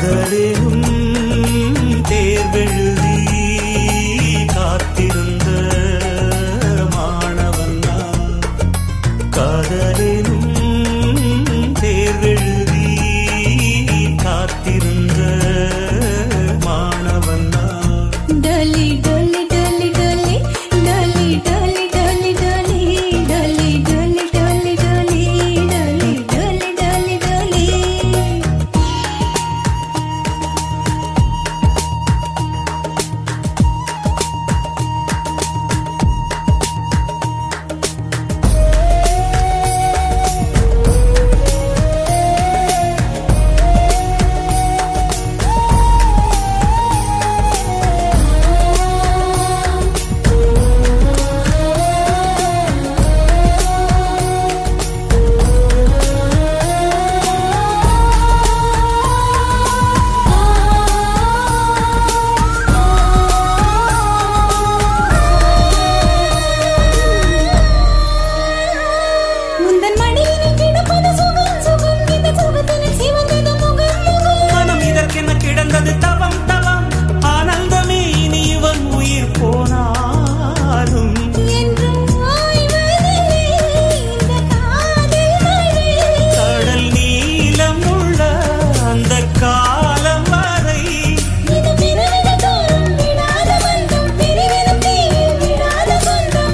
காதலிலும் தேர்வெழுதி காத்திருந்த மாணவன் நான் காதலிலும் தேர்வெழுதி காத்திருந்த மாணவன் நான் डली डली डली डली डली डली डली डली डली डली डली डली डली डली डली डली முந்தன் மடியினில் கிடப்பது சுகம் சுகம் இந்த சுகத்தினில் சிவந்தது முகம் முகம் மனம் இதற்கென கிடந்தது தவம் தவம் ஆனந்தமே இனி இவன் உயிர் போனாலும் என்றும் ஓய்வதில்லை இந்த காதல் மழை கடல் நீளம் உள்ள அந்த காலம் வரை இது பிறவிகள் தோறும் விடாத பந்தம் பிரிவினும் தீயில் விடாத சொந்தம்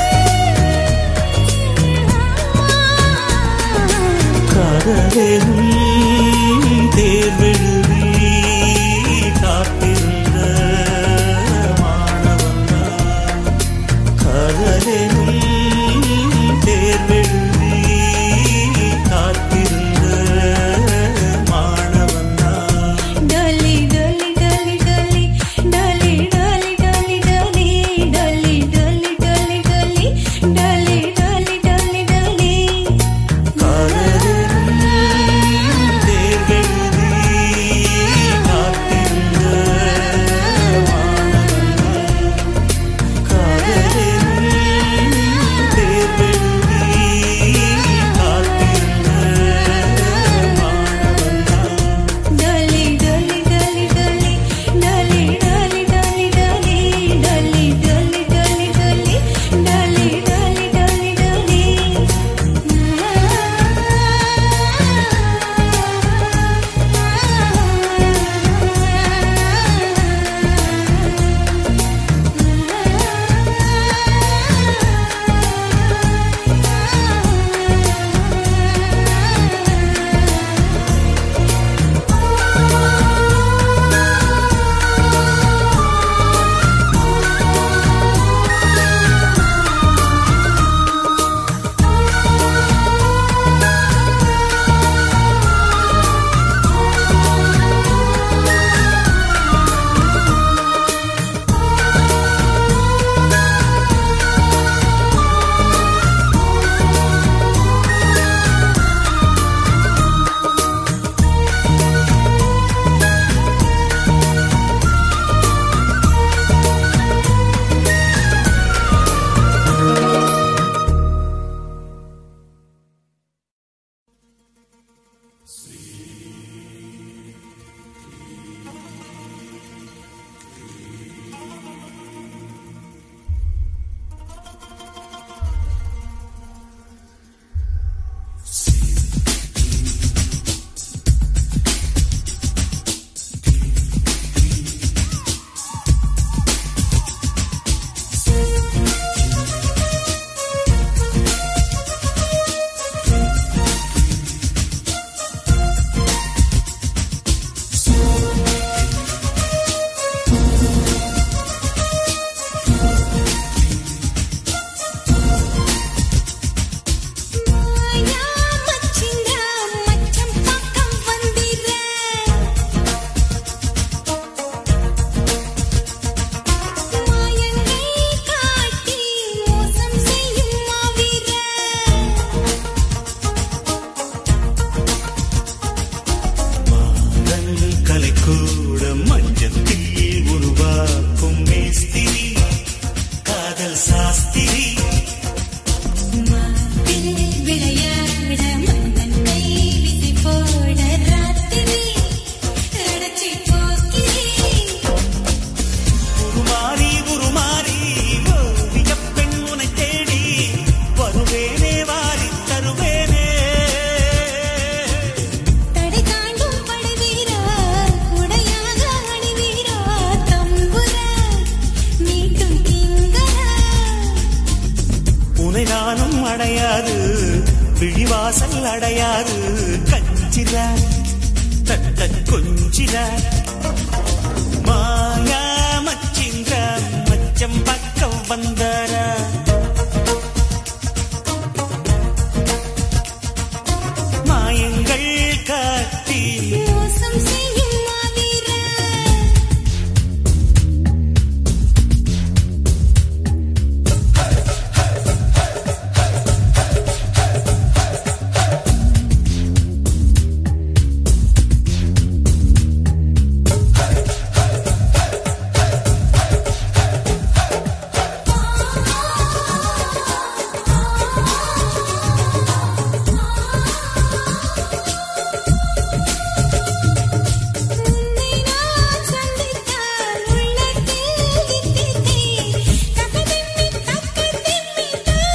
காதலும் தேர்வெழுதி காத்திருந்த மாணவன் நான். காதலும் தேர்வெழுதி காத்திருந்த மாணவன் நான். डली डली डली डली डली डली डली डली डली डली डली डली डली डली डली डली காதலும் தேர்வெழுதி காத்திருந்த மாணவன் நான். காதலும் தேர்வெழுதி காத்திருந்த மாணவன் நான். डली डली डली डली डली डली डली डली डली डली डली डली डली डली डली மாயா மச்சிந்தா மச்சம் பக்கம் வந்திர மாயங்கை காட்டி மோசம் செய்யும் மாவீர மாதங்கள் கலைக்கூட மஞ்சத்தில் உருவாக்கும் மேஸ்திரி காதல் சாஸ்திரி மாட்டில் விளையாட மன்னன் கை விசி போட ராத்திரி அட அடையாறு கஞ்சிறார் தத்த கொஞ்சிறார் மாயா மச்சின்ற மச்சம் பக்கம் வந்தாரா மாயங்கள் காட்டி மோசம் செய்யும் மாவீரன் உன்னை நான் சந்தித்தால் உள்ளத்தில் தித்தித்தேன் தகதிம்மி தக்கதிம்மி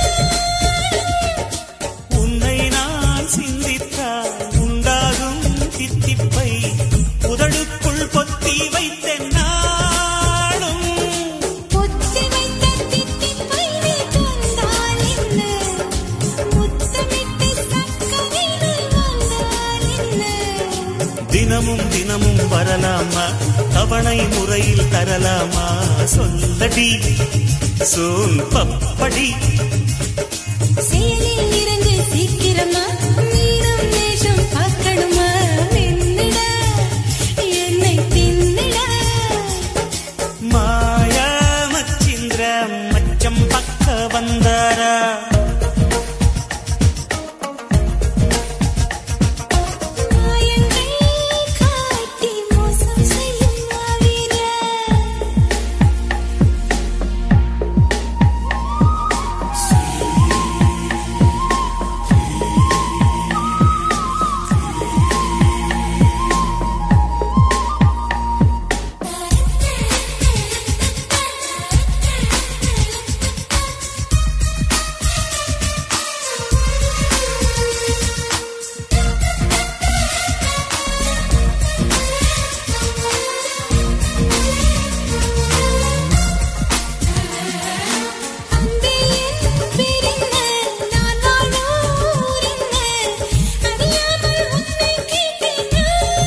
உன்னை நான் சிந்தித்தால் உண்டாகும் தித்திப்பை உதடுக்குள் பொத்தி வைத்த நாளும் பொத்தி வைத்த தித்திப்பை நீ தந்தால் என்ன முத்தமிட்டு சக்கரைகள் வந்தால் என்ன தினமும் தினமும் வரலாமா தவணை முறையில் தரலாமா சொல்லடி சோன் பப்படி செயலில் இறங்கு சீக்கிரமா நீரம் நேசம் பார்க்கணுமா என்னிட என்னை தின்னிட மாயா மச்சிந்திர மச்சம் பக்க வந்தாரா மாயங்கள் காட்டி மோசம் செய்யும் மாவீரன் அன்பே என் பிரிந்த நான் வாழும் ஊரென்ன அறியாமல் உன்னை கேட்டேன்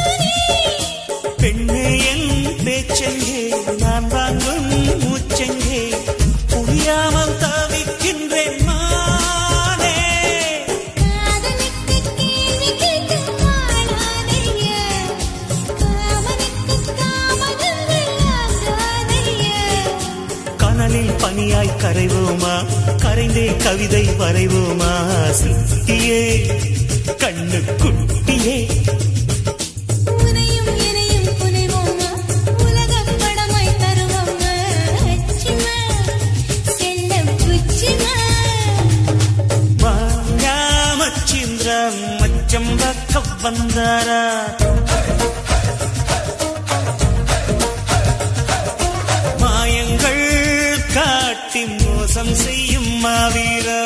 பெண்ணே என் பேச்செங்கே நான் வாங்கும் மூச்செங்கே புரியாமல் தவிக்கின்றேன் மானே காதலுக்கு கேள்வி கேட்டு வாழாதைய காமனுக்கு காமங்கள் ஆகாதைய கனலில் பனியாய் கரைவோமா கரைந்தே கவிதை வரைவோமா சித்தியே கண்ணு குட்டியே உனையும் எனையும் புனைவோமா உலகப் படமாய் தருவோமா அச்சிமா செல்லம் குச்சிமா மாயாமச்சிந்திர மச்சம் பக்க வந்தாரா மாயங்கள் காட்டி மோசம் செய்யும் மாவீரா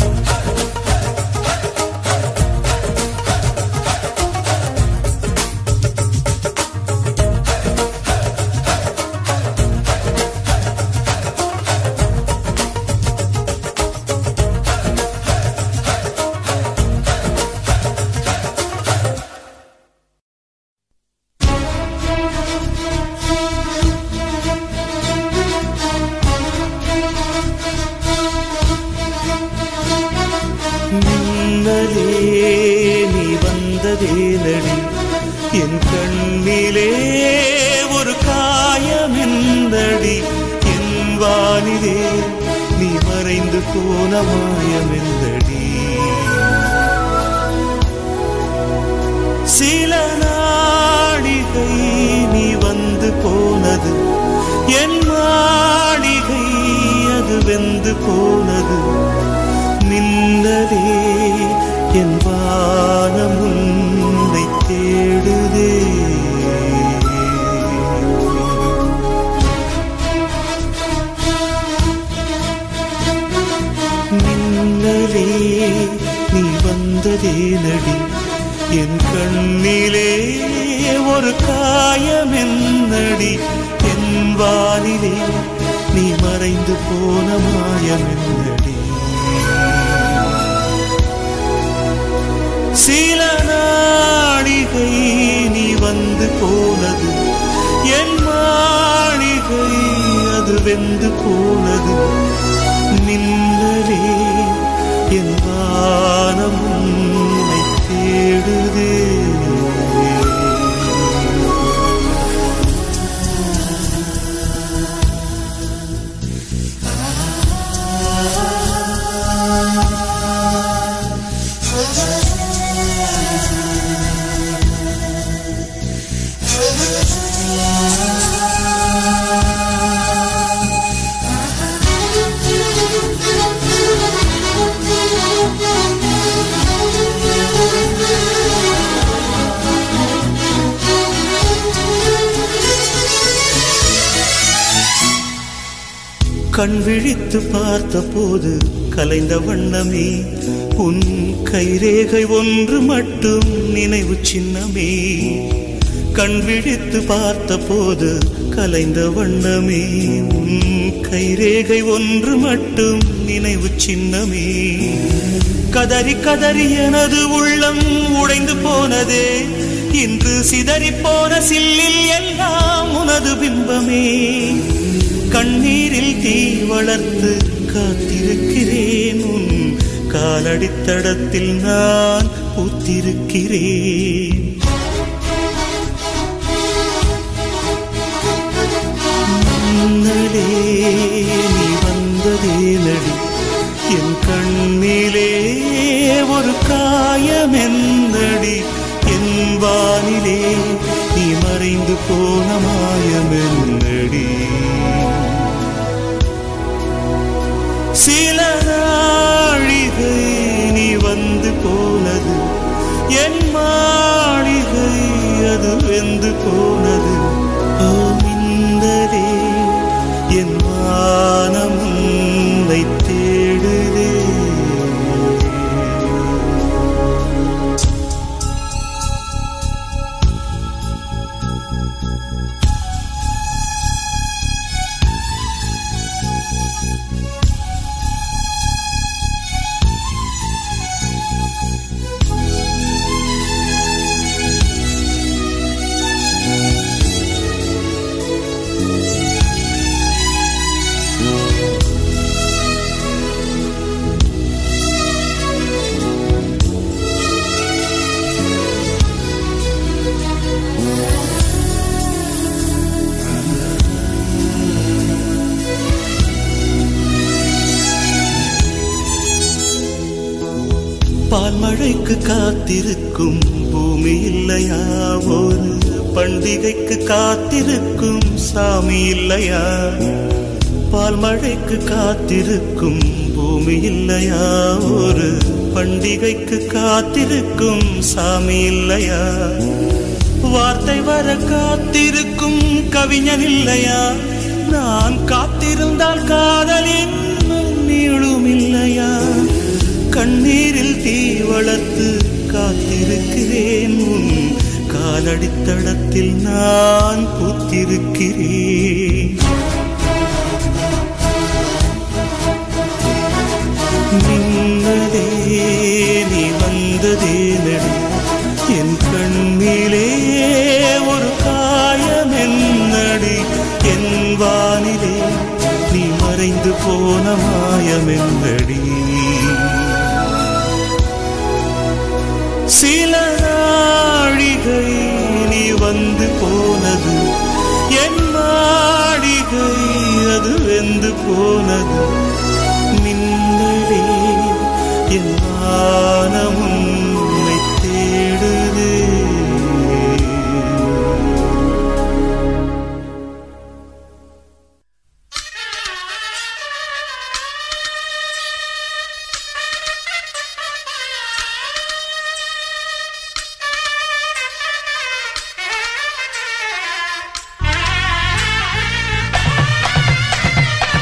மின்னலே நீ வந்ததே நடி என் கண்ணிலே ஒரு காயமெந்தடி என் வானிலே நீ மறைந்து போன மாயமெந்தடி சில நாளிகை நீ வந்து போனது என் மாளிகை அது வெந்து போனது நின்னதே என் வானம் உன்னை தேடுதே மின்னலே நீ வந்ததே நடி என் கண்ணிலே ஒரு காயமென்னடி என் வானிலே நீ மறைந்து போன மாயமென்னடி சில நாடிகை நீ வந்து போனது என் மாளிகை அது வெந்து போனது மின்னலே என் வானம் உன்னை தேடுதே கண் விழித்து பார்த்தபோது கலைந்த வண்ணமே உன் கைரேகை ஒன்று மட்டும் நினைவு சின்னமே கண் விழித்து பார்த்தபோது கலைந்த வண்ணமே உன் கைரேகை ஒன்று மட்டும் நினைவு சின்னமே கதறி கதறி எனது உள்ளம் உடைந்து போனதே இன்று சிதறி போன சில்லில் எல்லாம் உனது பிம்பமே கண்ணீரில் தீ வளர்த்து காத்திருக்கிறேன் உன் காலடித்தடத்தில் நான் பூத்திருக்கிறேன் முன்னலே நீ வந்ததே நடி என் கண்ணிலே ஒரு காயம் என்னடி என் வானிலே நீ மறைந்து போன மாயம் என்னடி சில நாழிகை நீ வந்து போனது என் மாளிகை அது வெந்து போனது ஓ மின்னலே என் வானம் உன்னை தேடுதே பால் மழைக்கு காத்திருக்கும் பூமி இல்லையா ஒரு பண்டிகைக்கு காத்திருக்கும் சாமி இல்லையா பால் மழைக்கு காத்திருக்கும் பூமி இல்லையா ஒரு பண்டிகைக்கு காத்திருக்கும் சாமி இல்லையா வார்த்தை வர காத்திருக்கும் கவிஞன் இல்லையா நான் காத்திருந்தால் காதல் இன்னும் நீளும் இல்லையா கண்ணீரில் தீ வளர்த்து காத்திருக்கிறேன் உன் காலடித்தடத்தில் நான் பூத்திருக்கிறேன் நின்னதே நீ வந்ததே நடி என் கண்ணிலே ஒரு காயம் என்னடி என் வானிலே நீ மறைந்து போன மாயம் என்னடி சில நாழிகை நீ வந்து போனது என் மாளிகை அது வெந்து போனது மின்னலே என் வானம் உன்னை தேடுதே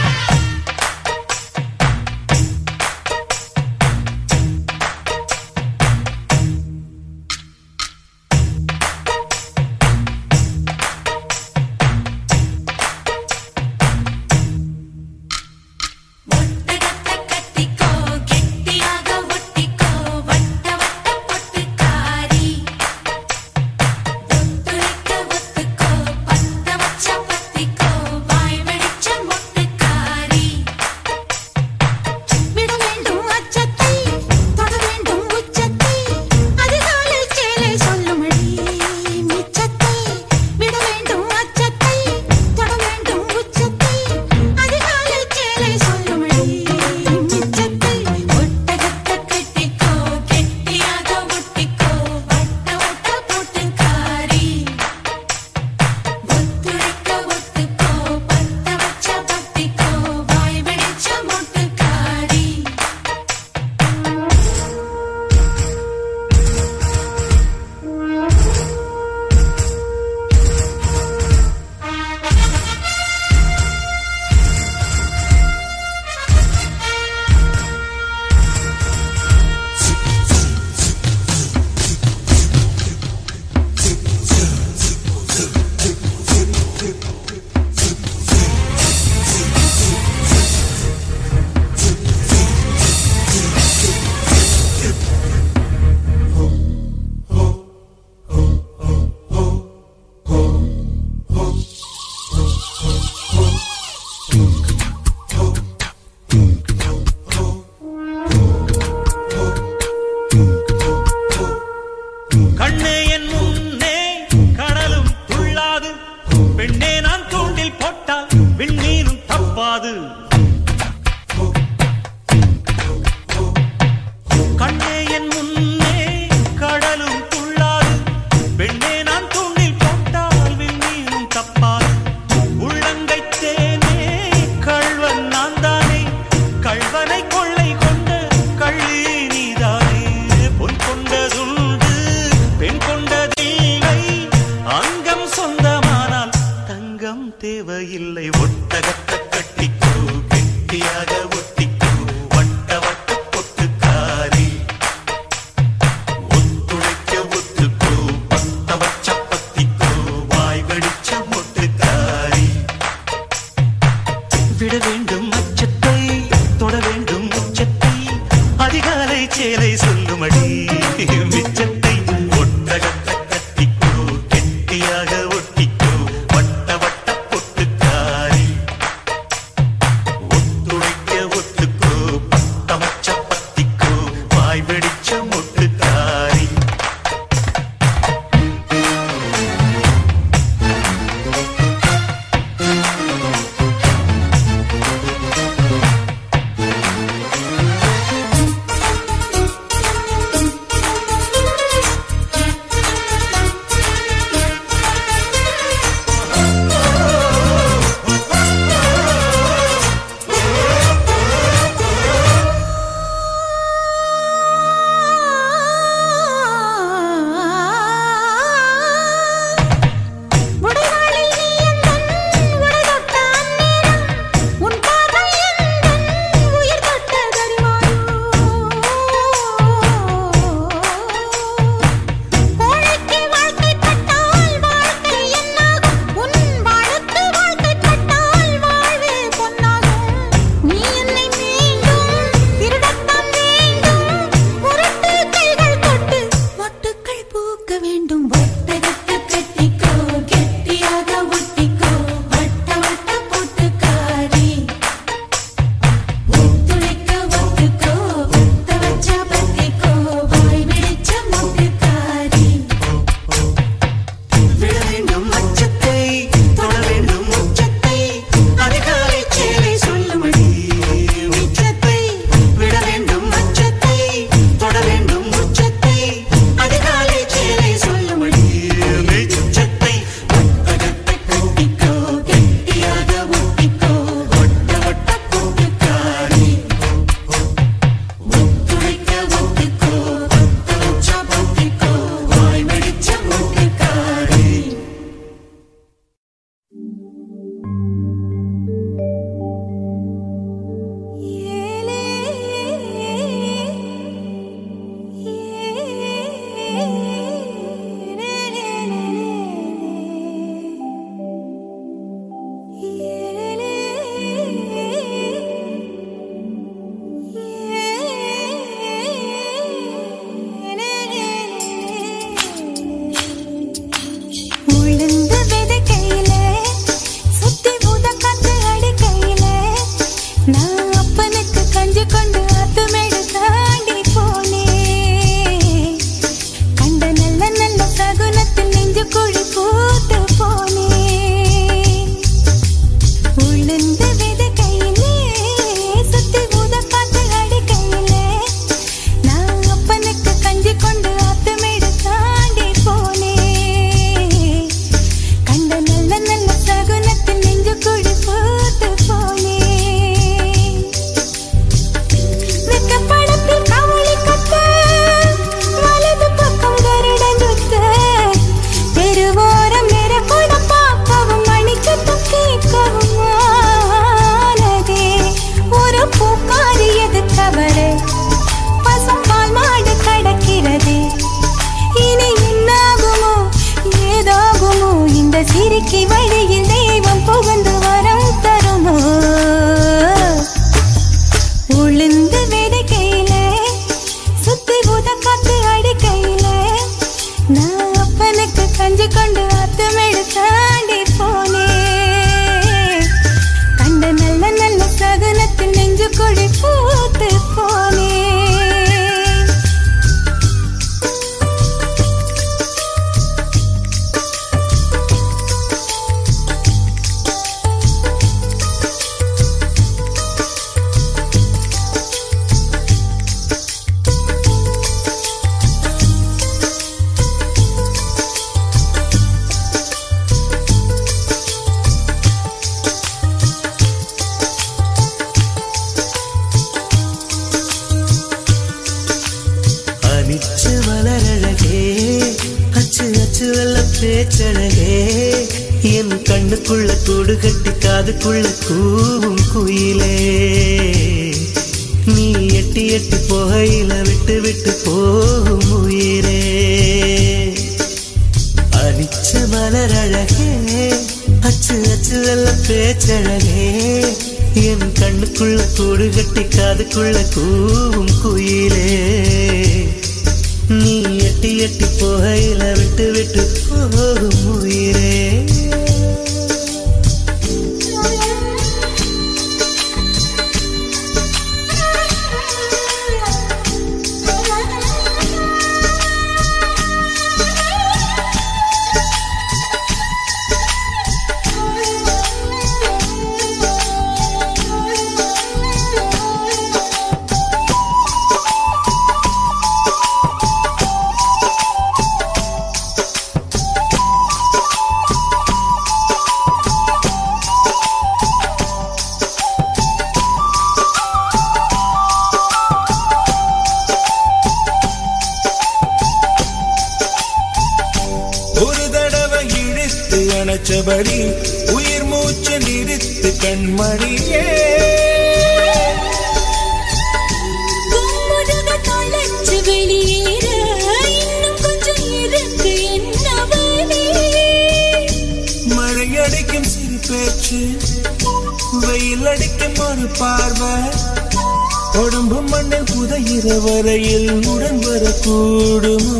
ஆ பதட்டம் தேவையில்லை ஒட்டகத்தை கட்டிக்கோ கெட்டியாக ஒட்டிக்கோ வட்ட வட்ட பொட்டுக்காரி ஒத்துழைக்க ஒத்துக்கோ பத்த வச்ச பத்திக்கோ வாய் வெடிச்ச மொட்டுக்காரி விட வேண்டும் அச்சத்தை தொட வேண்டும் உச்சத்தை அதிகாலை சேலை சொல்லுமடி மிச்சத்தை ஒட்டகத்தை கட்டிக்கோ கெட்டியாக ஒட்டிக்கோ வட்ட வட்ட பொட்டுக்காரி ஒத்துழைக்க ஒத்துக்கோ பத்த வச்ச பத்திக்கோ வாய் வெடிச்ச மொட்டுக்காரி உடைவாளில் நீ எந்தன் உடைதொட்ட அந்நேரம் உன் பார்வை எந்தன் உயிர் தொட்ட தரிவாயோ கோழைக்கு வாழ்க்கைப்பட்டால் வாழ்க்கை என்னாகும் உன் வாழுக்கு வாழ்க்கைப்பட்டால் வாழ்வே பொன்னாகும் நீ என்னை மீண்டும் திருடத்தான் வேண்டும் முரட்டு கைகள் தொட்டு மொட்டுக்கள் பூக்க வேண்டும் ஒட்டகத்தை கட்டிக்கோ கெட்டியாக ஒட்டிக்கோ வட்ட வட்ட போட்டுக்காரி ஒத்துழைக்க ஒத்துக்கோ ஒத்த வச்ச பத்திக்கோ வாய் வெடிச்ச மொட்டுக்காரி விட வேண்டும் அச்சத்தை தொட வேண்டும் உச்சத்தை அதிகாலை சேலை சொல்லுமடி மிச்சத்தை விட வேண்டும் அச்சத்தை தொட வேண்டும் உச்சத்தை அதிகாலை சேலை சொல்லுமடி மிச்சத்தை ஒட்டகத்தை கட்டிக்கோ கெட்டியாக ஒட்டிக்கோ ஒட்ட வட்ட போட்டுக்காரி ஒத்துழைக்க ஒத்துக்கோ ஒத்த வச்ச பத்திக்கோ வாய் வெடிச்ச மொட்டுக்காரி ஏலே உளுந்து விதைக்கையிலே சுத்தி ஊத காத்து அடிக்கையிலே நான் அப்பனுக்கு கஞ்சி கொண்டு அத்துமேடு தாண்டி போனேன் கண்ட நல்ல நல்ல சகுனத்தில் நெஞ்சு குழி பூத்து போனேன் உளுந்து விதைக்கையிலே சுத்தி ஊத காத்து அடிக்கையிலே நான் அப்பனுக்கு கஞ்சி கொண்டு அத்துமேடு தாண்டி போனேன் கண்ட நல்ல நல்ல சகுனத்தில் நெஞ்சு குழி பூத்து போனேன் வெக்கப்படத்தில் கவளி கத்த வலது பக்கம் கருடன் சுத்த தெருவோரம் நிற கூட பார்க்கவும் மணிச்சத்தம் கேட்கவும் ஆனதே ஒரு பூக்காரி எது தவறு பசும்பால் மாடு கடக்கிறதே இனி என்னாகுமோ ஏதாகுமோ இந்த சிரிக்கி வழியில் தெய்வம் புகுந்து வரம் தருமோ உளுந்து விதைக்கையிலே சுத்தி ஊத காத்து அடிக்கையிலே நான் அப்பனுக்கு கஞ்சி கொண்டு அத்துமெடு தாண்டி போனேன் கண்ட நல்ல நல்ல சகுனத்தில் நெஞ்சு கொடி பூத்து போனேன் ஆ என் கண்ணுக்குள்ள கூடு கட்டி காதுக்குள்ள கூவும் குயிலே நீ எட்டி எட்டி போகையில விட்டு விட்டு போகும் உயிரே அனிச்ச மலர் அழகே அச்சு அச்சு வெள்ள பேச்சழகே என் கண்ணுக்குள்ள கூடு கட்டி காதுக்குள்ள கூவும் குயிலே நீ எட்டி எட்டி போகையில விட்டு விட்டு போகும் உயிரே ஒரு தடவை இழுத்து அணைச்சபடி உயிர் மூச்சு நிறுத்து கண்மணியே கும்முடுக தொலைச்சு வெளியேற இன்னும் கொஞ்சம் இருக்கு என்னவனே மழை அடிக்கும் சிறு பேச்சு வெயில் அடிக்கும் ஒரு பார்வை உடம்பு மண்ணில் புதையிற வரையில் உடன் வரக்கூடுமோ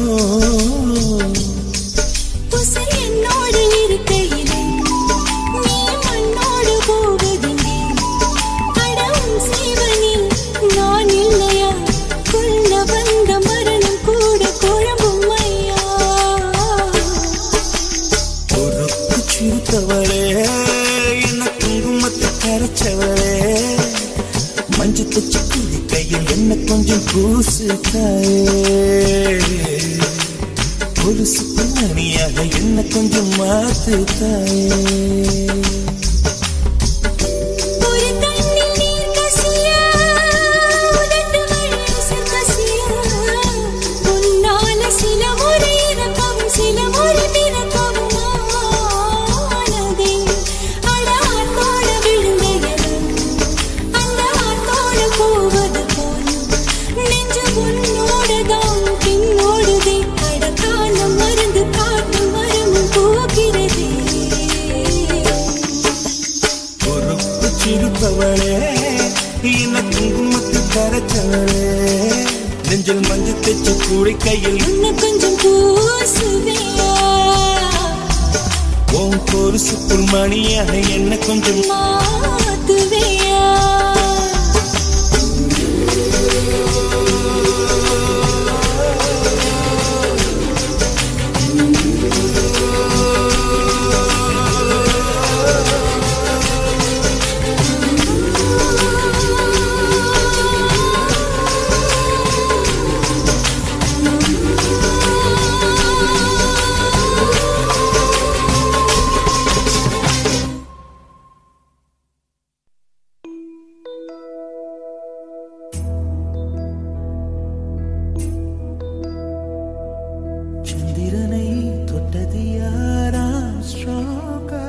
புசை என்னோடு இருக்கையிலே நீ மண்ணோடு போவதில்லை அடவும் சீவனில் நான் இல்லையா கொல்ல வந்த மரணம் கூட குழம்பும் ஐயா பொறுப்பு சிரித்தவளே என்ன குங்குமத்தை கரைச்சவளே மஞ்சள் தச்சு குடி கையில் என்ன கொஞ்சம் பூசு தாயே கொலுசு பின்னணியாக என்ன கொஞ்சம் மாத்து தாயே ஒரு கண்ணில் நீர் கசியா உதட்டு வழியில் கசியா உன்னால சில முறை இறக்கவும் சில முறை பிறக்கவும் ஆனதே அட ஆத்தோட விழுந்த அந்த ஆத்தோட போவது போல் நெஞ்சு உன்னோட தான் பின்னோடுதே அட காலம் மருந்து காட்டு மரமும் போகிறதே பொறுப்பு சிரிப்பவளே என்ன குங்குமத்தை கரைச்சவளே நெஞ்சில் மஞ்சள் தச்சு கூடி கையில் உன்னை கொஞ்சம் பூசுவியா உன் கொலுசுக்குள் மணியாக என்ன கொஞ்சம் மாத்துவியா சந்திரனை தொட்டது யாராம் ஸ்ட்ராங்கா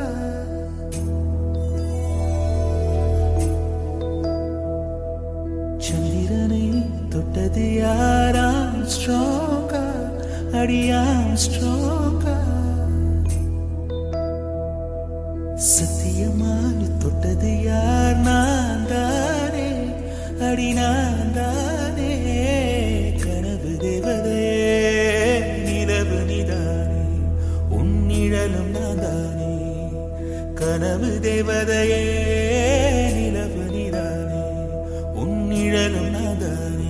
சந்திரனை தொட்டது யாராம் ஸ்ட்ராங்கா அடியாம் ஸ்ட்ராங்கா சத்தியமாய் தொட்டது யார் நான் தானே அடி நான் தானே கனவு தேவதையே நிலவு நிதானே உன்னிழலும் நான் தானே கனவு தேவதையே நிலவு நிதானே உன்னிழலும் நான் தானே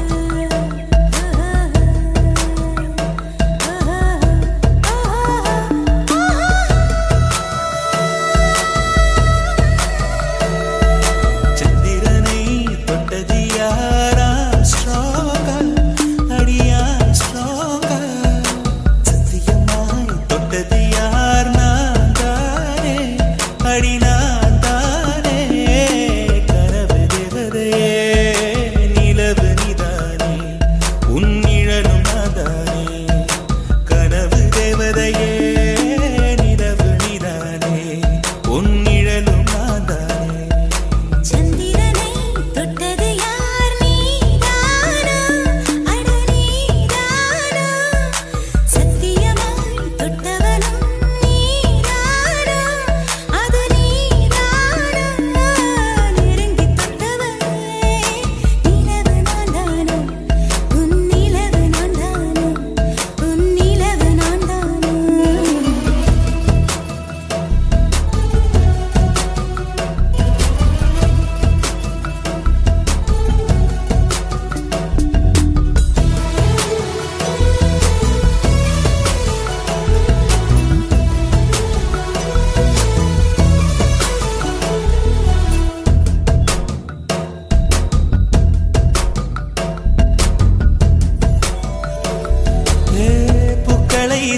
ஆ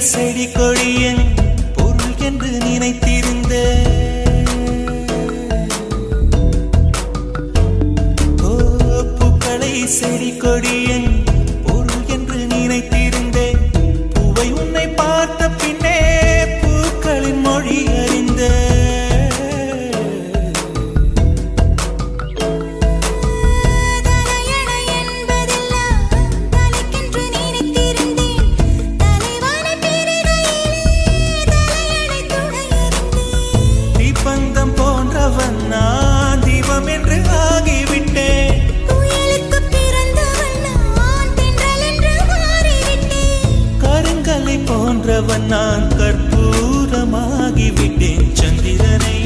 செடி கொடியன் பொருள் என்று நினைத்திருந்த ஓ, பூக்களை செடி கொடியன் பொருள் என்று நினைத்திருந்தேன் பூவை உன்னை பார்த்த பின்னே பூக்களின் மொழி அறிந்த தலையணை என்பதெல்லாம் தலைக்கென்று நினைத்திருந்தேன் தலைவான பிரிகையிலே தலையணை துணையிருந்தேன் தீப்பந்தம் போன்றவன் நான் தீபம் என்று ஆகிவிட்டேன் புயலுக்கு பிறந்தவள் நான் தென்றல் என்று மாறிவிட்டேன் கருங்கலை போன்றவன் நான் கற்பூரமாகிவிட்டேன் சந்திரனை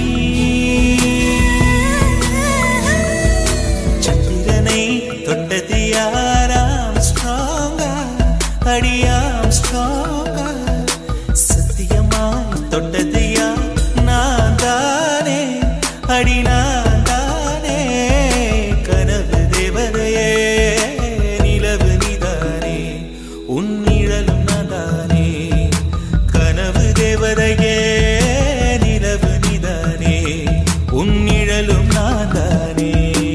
சந்திரனை தொட்டது யாராம் ஸ்ட்ராங்கா அடியாம் ஸ்ட்ராங்கா சத்தியமாய் தொட்டது யார் நான் தானே அடி நான் தானே கனவு தேவதையே நிலவு நிதானே உன் நிழலும் நாதானே கனவு தேவதையே நிலவு நிதானே உன் நிழலும் நாதானே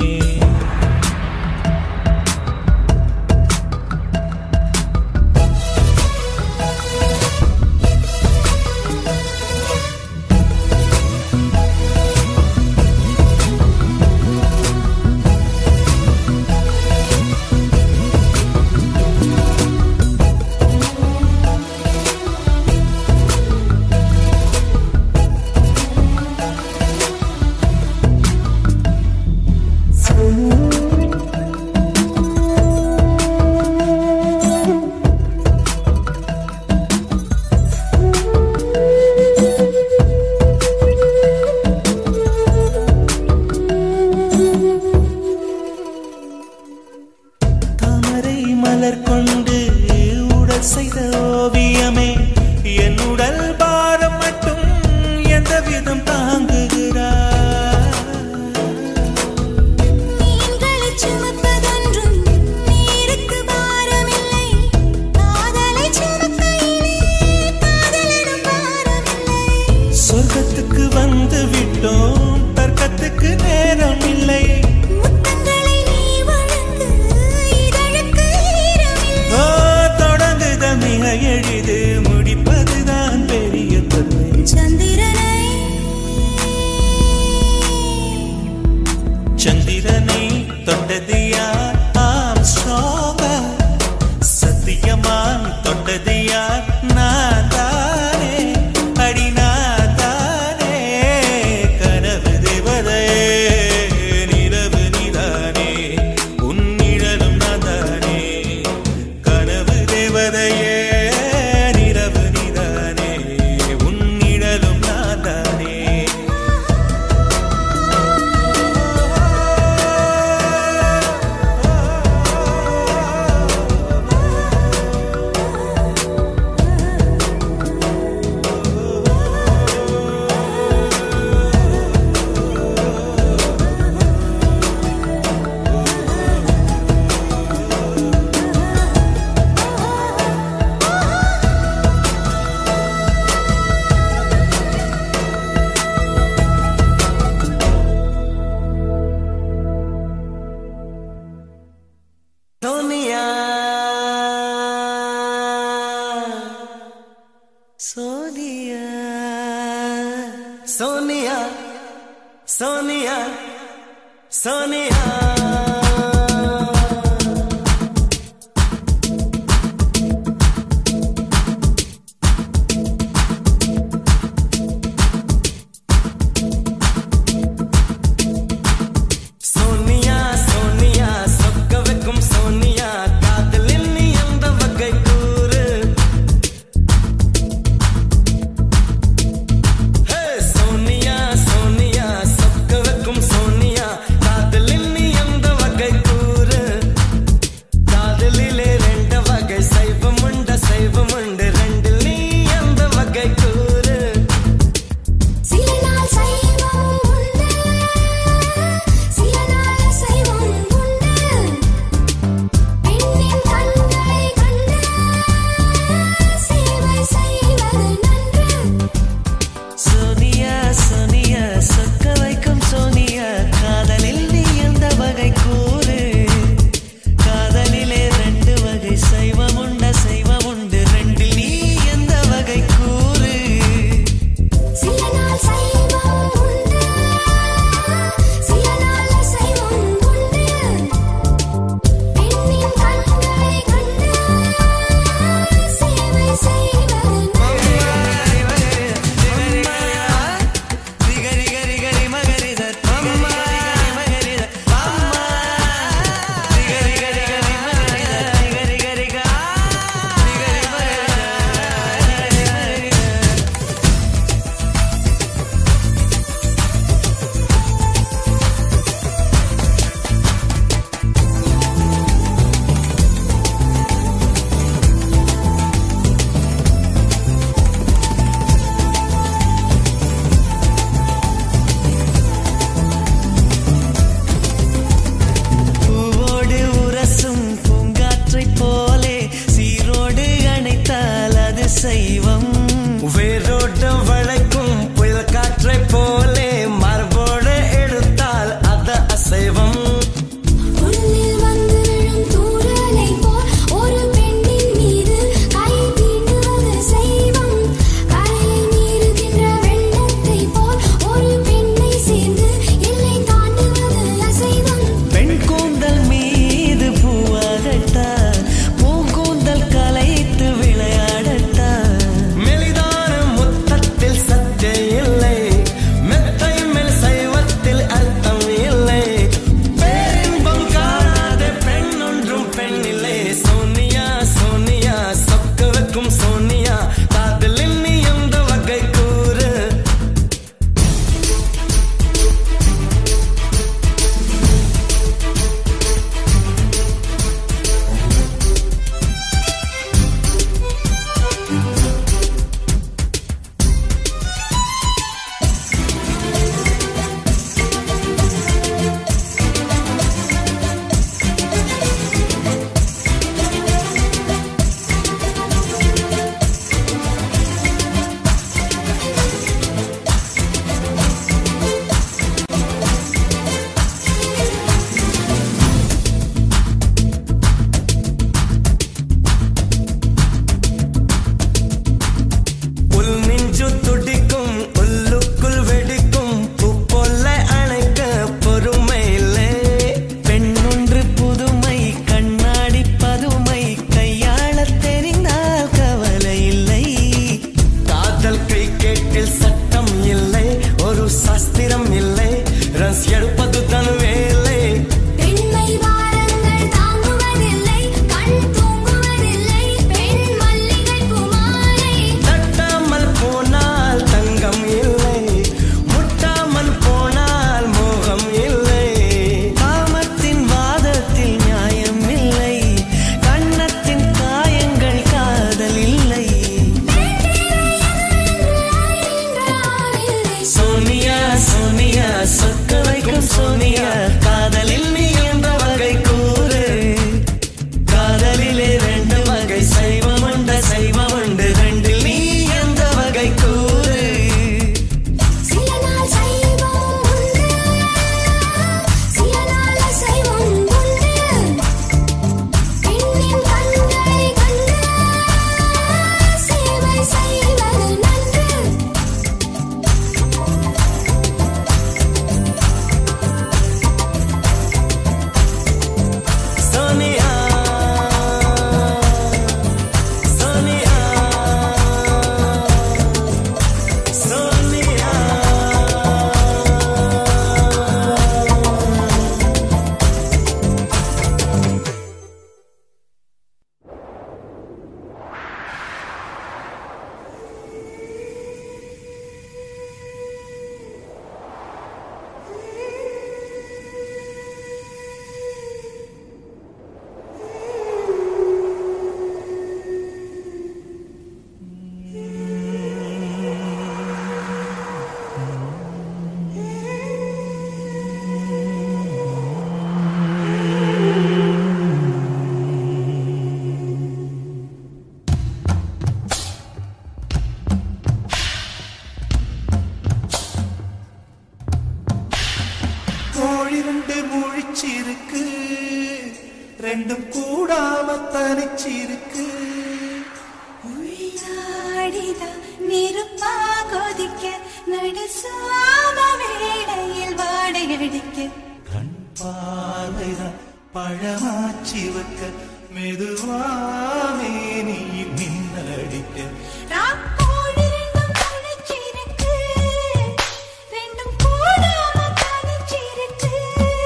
தாமரை மலர் கொண்டு உடல் செய்த ஓவியமே என் உடல் பாரம் மட்டும் எந்த விதம் தாங்குகிறார் மீன்களைச் சுமப்பதொன்றும் நீருக்கு பாரமில்லை காதலைச் சுமக்கையிலே காதலனும் பாரமில்லை சொர்க்கத்துக்கு வந்து விட்டோம் தர்க்கத்துக்கு நேரம் இல்லை முத்தங்களை நீ வழங்கு இதழுக்கு ஈரமில்லை ஓ, தொடங்குத மிக எளிது முடிப்பதுதான் பெரிய தொல்லை சந்திரனை சந்திரனை தொட்டது யார் ஆம் ஸ்ட்ராங்கா சத்தியமா தொட்டது யார் நான் தானே அடி நான் தானே கனவு தேவதையே நிலவு நிதானே உன் நிழலும் நாதானே கனவு தேவதையே நிலவு நிதானே உன் நிழலும் நாதானே Sonia Sonia Sonia Sonia Sonia Sonia Sonia சொக்க வைக்கும் சோனியா காதலில் நீ எந்த வகை கூறு ஹே சோனியா சோனியா சொக்க வைக்கும் சோனியா காதலில் ரெண்டும் கூடாம தனிச்சிருக்கு உள்ளாடிதா நெருப்பா கொதிக்க நடுசாம வேளையில் வாடையடிக்க கண் பார்வைதான் பழமாச்சி வைக்க மெதுவாமே நீ மின்னல் அடிக்க ராக்கோடு ரெண்டும் தனிச்சிருக்கு ரெண்டும் கூடாம தனிச்சிருக்கு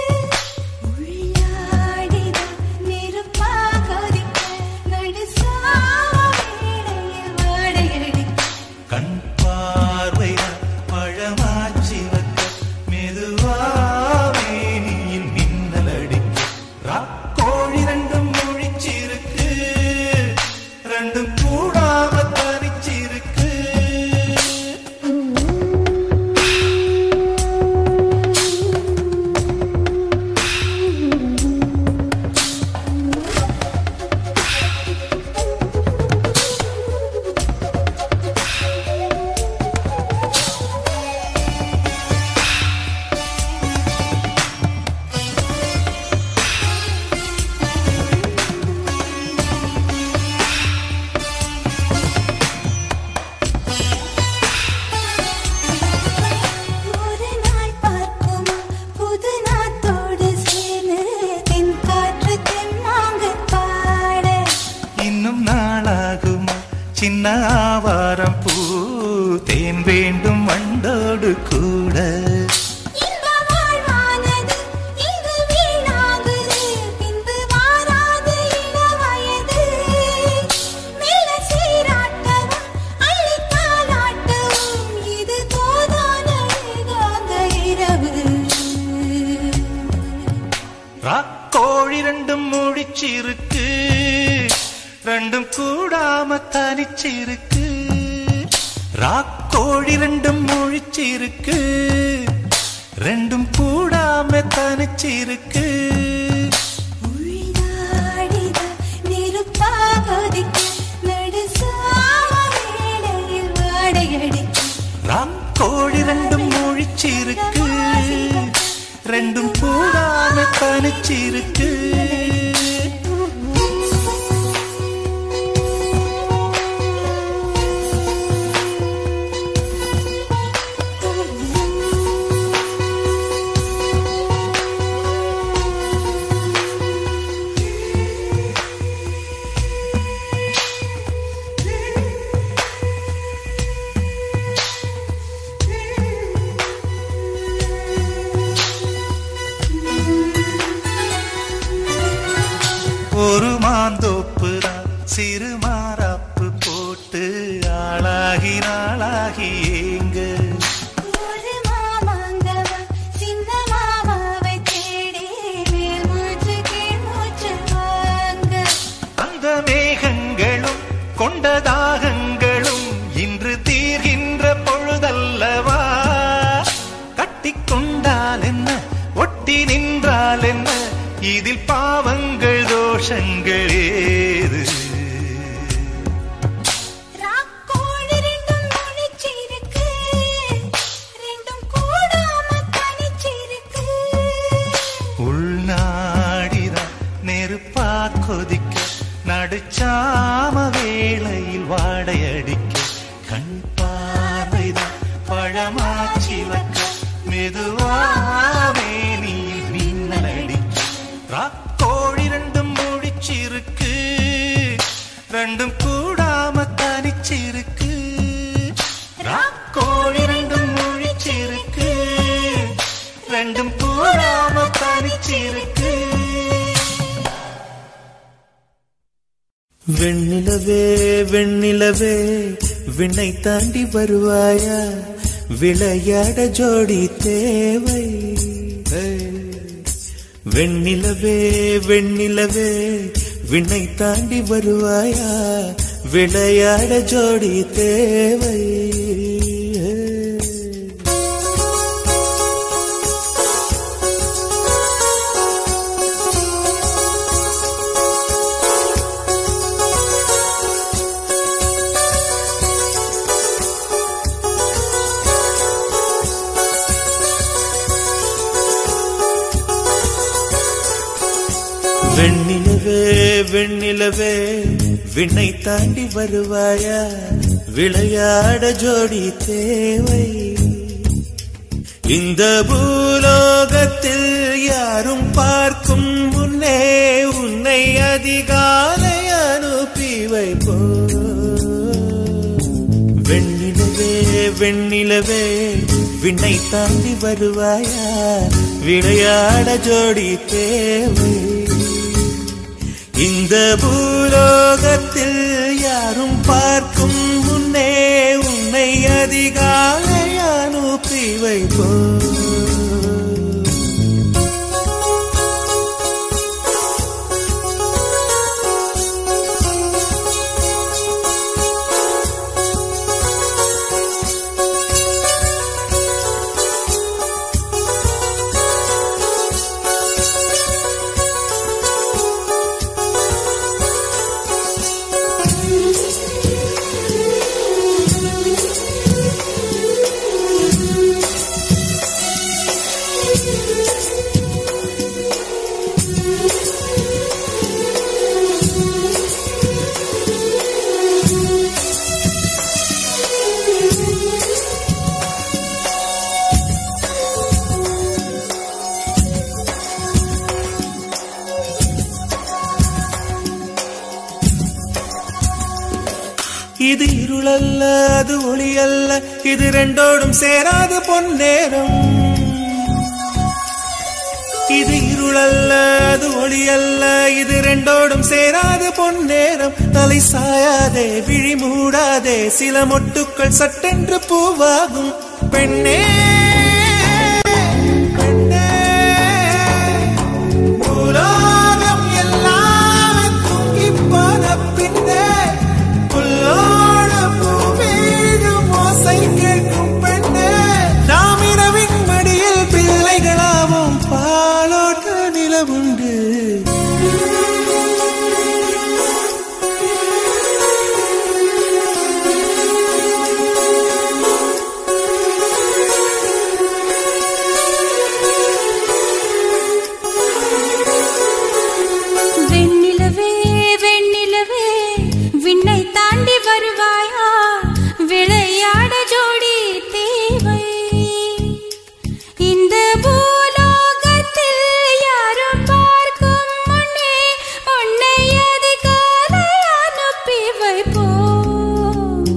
உள்ளாடிதா நெருப்பா கொதிக்க நடுசாம வேளையில் வாடையடிக்க கண் பார்வைதான் பழமாச்சி வைக்க மெதுவாமே நீ மின்னல் அடிக்க ராக்கோழி ரெண்டும் முழிச்சிருக்கு ரெண்டும் கூடாம தனிச்சிருக்கு ஒரு நாள் பார்க்கும் புது நாத்தோடு சேர்ந்து தென் காற்று தென்னாங்க பாட இன்னும் நாளாகுமா சின்ன ஆவாரம் பூ தேன் வேண்டும் வண்டோடு கூட இந்த வாழ்வானது இங்கு வீணாகுது பின்பு மாறாது இளவயது மெல்ல சீராட்டவும் அள்ளி தாலாட்டவும் இது போதான ஏகாந்த இரவு ராக்கோழி ரெண்டும் முடிச்சிருக்கு ரெண்டும் கூடாம தனிச்சிருக்கு ராக்கோழி ரெண்டும் முழிச்சிருக்கு ரெண்டும் கூடாம தனிச்சிருக்கு உள்ளாடித நெருப்பா கொதிக்க நடுசாம வேளையில் வாடையடிக்க ராக்கோழி ரெண்டும் முழிச்சிருக்கு ரெண்டும் கூடாம தனிச்சிருக்கு ஒரு மாந்தோப்பு தான் சிறு மாறாப்பு போட்டு ஆளாகி நாளாகி ஏங்க ஒரு மாமாங்கவா சின்ன மாமாவை தேடி மேல் மூச்சு கீழ் மூச்சு வாங்க அந்த மேகங்களும் கொண்ட தாகங்களும் இன்று தீர்கின்ற பொழுதல்லவா கட்டிக்கொண்டால் என்ன ஒட்டி நின்றால் என்ன இதில் பாவங்கள் தோஷங்கள் ஏது ராக்கோடு ரெண்டும் முழிச்சிருக்கு ரெண்டும் கூடாம தனிச்சிருக்கு உள்நாடிதான் நெருப்பா கொதிக்க நடுச்சாம வேளையில் வாடையடிக்க கண் பார்வைதான் பழமாச்சி வைக்க மெதுவாவே நீ மின்னல் அடிக்க ராக்கோழி ரெண்டும் முடிச்சிருக்கு ரெண்டும் கூடாம தனிச்சிருக்கு ராக்கோழி ரெண்டும் முழிச்சிருக்கு ரெண்டும் கூடாம தனிச்சிருக்கு வெண்ணிலவே வெண்ணிலவே விண்ணை தாண்டி வருவாயா விளையாட ஜோடி தேவை வெண்ணிலவே வெண்ணிலவே விண்ணை தாண்டி வருவாயா விளையாட ஜோடி தேவை வெண்ணிலவே வெண்ணிலவே விண்ணை தாண்டி வருவாயா விளையாட ஜோடி தேவை இந்த பூலோகத்தில் யாரும் பார்க்கும் முன்னே உன்னை அதிகாலை அனுப்பி வைப்போ வெண்ணிலவே வெண்ணிலவே விண்ணை தாண்டி வருவாயா விளையாட ஜோடி தேவை இந்த பூலோகத்தில் யாரும் பார்க்கும் முன்னே உன்னை அதிகாலை அனுப்பி வைப்போ இது இருளல்ல அது ஒளி அல்ல இது ரெண்டோடும் சேராது பொன்னேரம் இது இருளல்ல அது ஒளி அல்ல இது ரெண்டோடும் சேராது பொன்னேரம் தலை சாயாதே விழி மூடாதே சில மொட்டுக்கள் சட்டென்று பூவாகும் பெண்ணே பெண்ணே உலோகம் எல்லாம் தூங்கிப் போன பின்னே புல்லோட பூவீழும் ஓசை கேட்கும் பெண்ணே நாம் இரவின் மடியில் பிள்ளைகளாவும் பாலோட்ட நிலவுண்டு வெண்ணிலவே வெண்ணிலவே விண்ணை தாண்டி வருவாயா விளையாட ஜோடி தேவை இந்த பூலோகத்தில் யாரும் பார்க்கும் முன்னே உன்னை அதிகாலை அனுப்பி வைப்போம்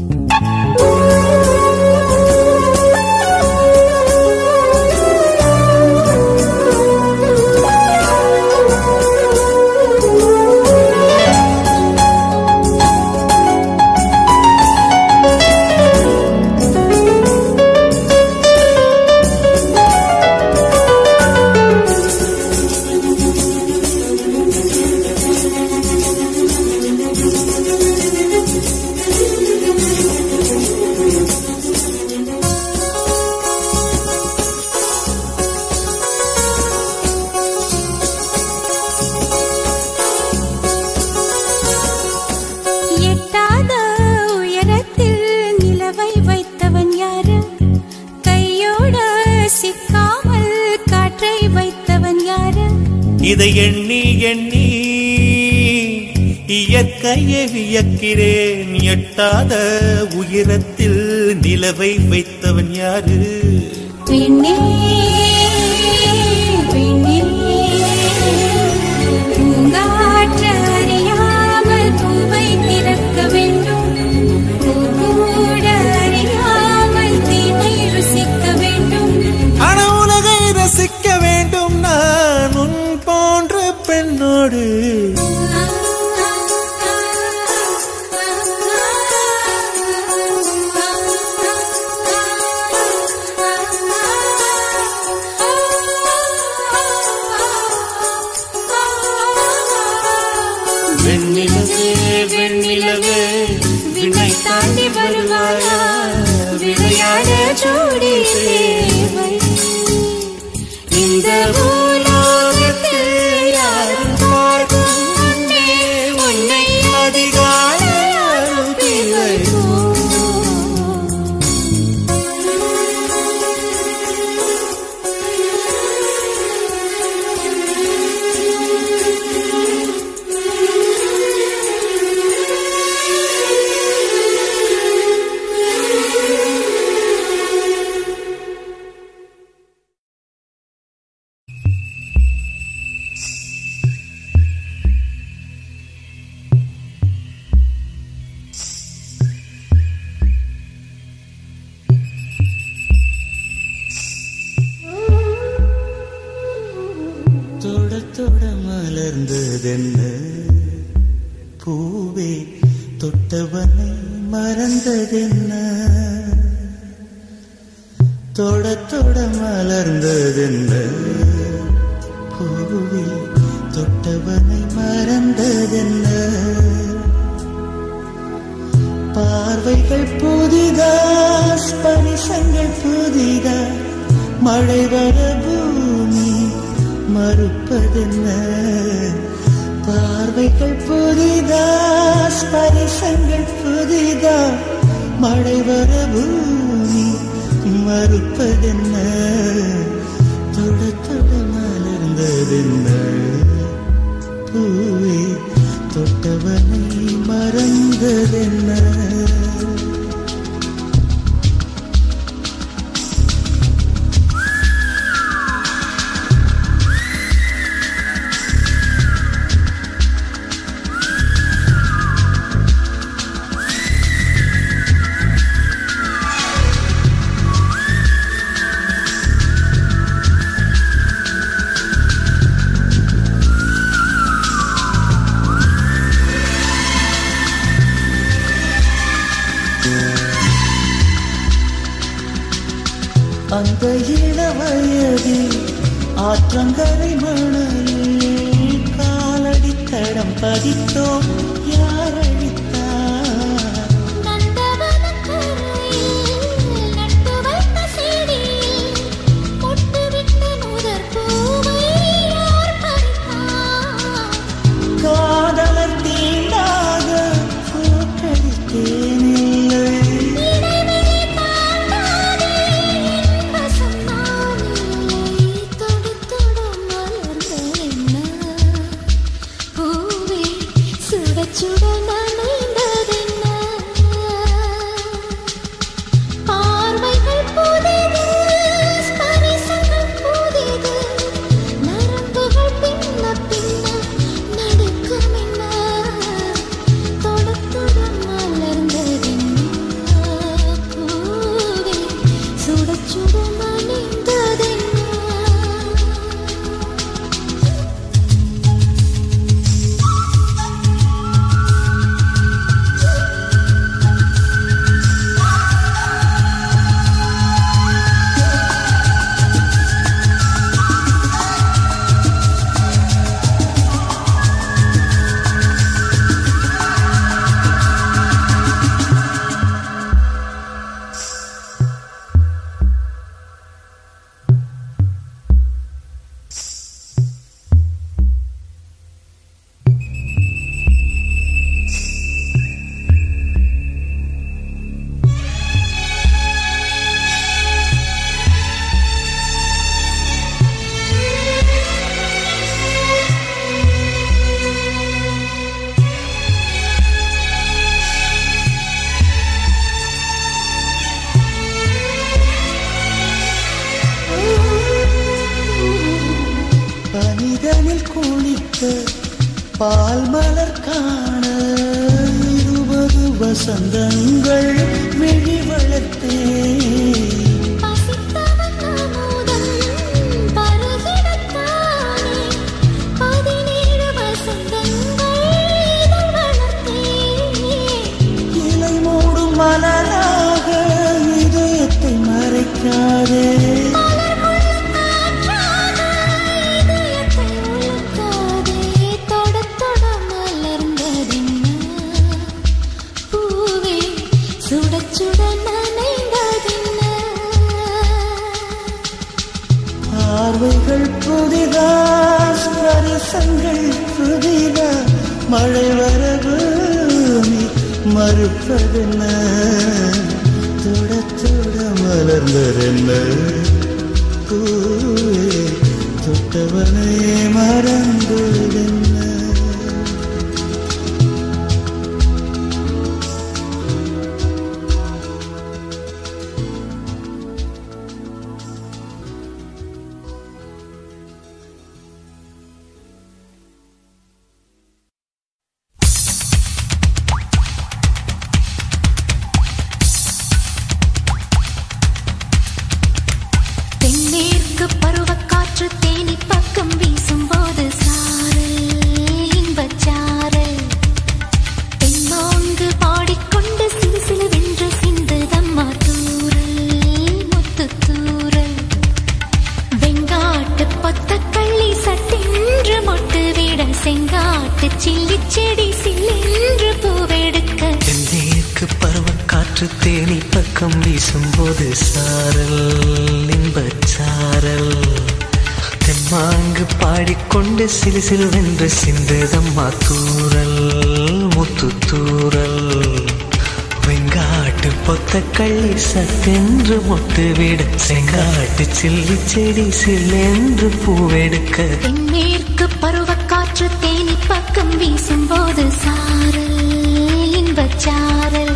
எட்டாத உயரத்தில் நிலவை வைத்தவன் யாரு கையோட சிக்காமல் காற்றை வைத்தவன் யாரு இதை எண்ணி எண்ணி இயற்கையை வியக்கிறேன் எட்டாத உயரத்தில் நிலவை வைத்தவன் யாரு பெண்ணே பெண்ணே பூங்காற்று அறியாமல் பூவை திறக்க வேண்டும் பூக்கூட அறியாமல் தீமை ருசிக்க வேண்டும் ஆனா உலகை ரசிக்க வேண்டும் நான் உன் போன்ற பெண்ணோடு வெண்ணிலவே வெண்ணிலவே விண்ணை தாண்டி வருவாயா விளையாட ஜோடி தேவை இந்த பூலோகத்தில் யாரும் பார்க்கும் முன்னே உன்னை அதிகாலை அனுப்பி வைப்போம். Thank you. மறந்ததென்ன பூவே தொட்டவனை மறந்ததென்ன தொட தொட மலர்ந்ததென்ன பூவே தொட்டவனை மறந்ததென்ன பார்வைகள் புதிதா ஸ்பரிசங்கள் புதிதா மழை வர பூமி மறுப்பதென்ன பார்வைகள் புதிதா ஸ்பரிசங்கள் புதிதா மழை வர பூமி மறுப்பதென்ன தொட தொட மலர்ந்ததென்ன பூவே தொட்டவனை மறந்ததென்ன அந்த இளவயதில் ஆற்றங்கரை மணலில் காலடி தடம் பதித்தோம் யார் அழித்தார் நந்தவனக் கரையில் நட்டு வைத்த செடியில் பொட்டுவிட்ட முதற் பூவை யார் பறித்தார்? காதலர் தீண்டாக பூக்களித்தேனில்லை இடைவெளி தாண்டாதே என் வசம் நான் இல்லை. தொடு தொடு மலர்ந்ததென்ன? பூவே சுட சுட நனைந்ததென்ன? பார்வைகள் புதிது, ஸ்பரிசங்கள் புதிது. நரம்புகள் பின்ன பின்ன நடுக்கம் என்ன? தொட தொட மலர்ந்ததென்ன? பூவே சுட சுட நனைந்ததென்ன? பனிதனில் குளித்த பால் மலர் காண இருபது வசந்தங்கள் விழி வளர்த்தேன் பசித்தவன் அமுதம் பருகிடத்தானே பதினேழு வசந்தங்கள் இதழ் வளர்த்தேன் இலை மூடும் மலராக இதயத்தை மறைக்காதே மலர்கொள்ள காற்றாக இதயத்தை உலுக்காதே தொட தொட மலர்ந்ததென்ன பூவே சுட சுட நனைந்ததென்ன பார்வைகள் புதிதா ஸ்பரிசங்கள் புதிதா மழை வர பூமி மறுப்பதென்ன தொட தொட மலர்ந்ததென்ன பூவே தொட்டவனே மறந்ததென்ன தென்மேற்கு பருவக்காற்று தேனி பக்கம் வீசும்போது சாரல் சில்லி செடி சில்லென்று பூவெடுக்க தென்னேற்கு பருவ காற்று தேனி பக்கம் வீசும்போது சாரல் இன்பச் சாரல் தெம்மாங்கு பாடிக்கொண்டு சிலு சிலுவென்று சிந்ததம்மா தூரல் முத்து தூரல் வெங்காட்டு பொத்த கள்ளி சத்தென்று மொட்டு விட செங்காட்டு சில்லி செடி சில்லென்று பூவெடுக்க தென்மேற்கு பருவக்காற்று தேனி பக்கம் வீசும்போது சாரல் இன்பச் சாரல்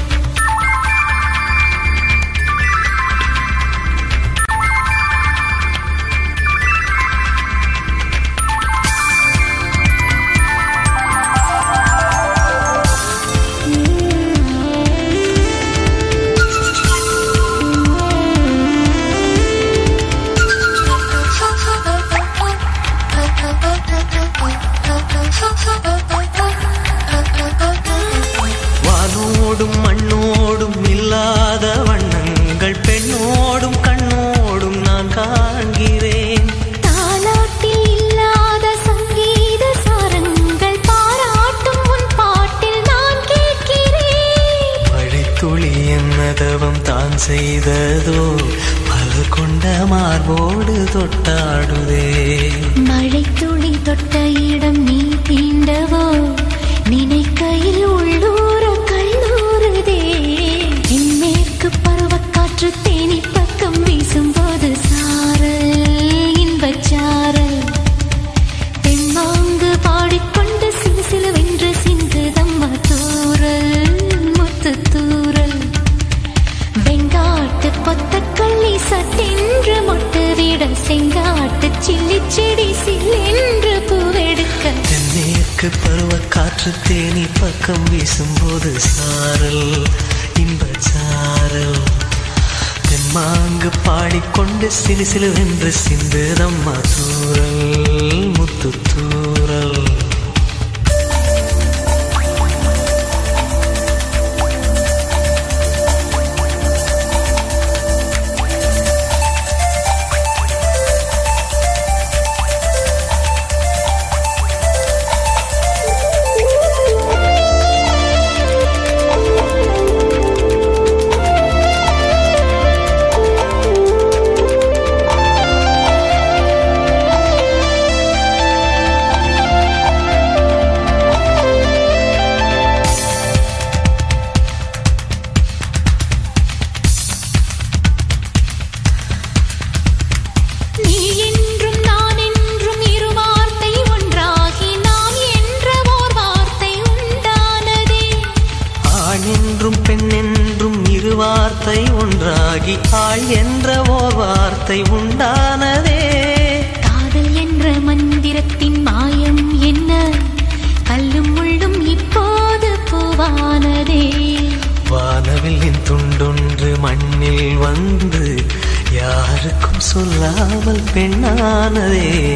வானோடும் மண்ணோடும் இல்லாத வண்ணங்கள் பெண்ணோடும் கண்ணோடும் நான் காண்கிறேன் தாலாட்டில் இல்லாத சங்கீத சாரங்கள் பாராட்டும் உன் பாட்டில் நான் கேட்கிறேன் மழைத்துளி என்னதவம் தான் செய்ததோ பல கொண்ட மார்போடு தொட்டாடுதே மழை துளி தொட்ட இடம் நீ தீண்டவோ நினைக்கையில் உள்ளூர கல்லூருதே தென்மேற்கு பருவக்காற்று தேனி பக்கம் வீசும்போது சாரல் இன்பச் சாரல் தெம்மாங்கு பாடிக்கொண்டு சிலு சிலுவென்று சிந்துதம்மா தூரல் முத்து தூரல் வெங்காட்டு பொத்தக்கள்ளி சட்டென்று மொட்டு விட செங்காட்டு சில்லி செடி சில்லென்று பூவெடுக்க தென்னேற்கு பருவ காற்று தேனி பக்கம் வீசும்போது சாரல் இன்பச் சாரல் தெம்மாங்கு பாடிக்கொண்டு சிலு சிலுவென்று சிந்துதம்மா தூரல் முத்து தூரல் நீ என்றும் நான் என்றும் இரு வார்த்தை ஒன்றாகி நாம் என்ற ஓர் வார்த்தை உண்டானதே ஆண் என்றும் பெண் என்றும் இரு வார்த்தை ஒன்றாகி ஆள் என்ற ஓர் வார்த்தை உண்டானதே காதல் என்ற மந்திரத்தின் மாயம் என்ன கல்லும் முள்ளும் இப்போது பூவானதே வானவில்லின் துண்டொன்று மண்ணில் வந்து யாருக்கும் சொல்லாமல் பெண்ணானதே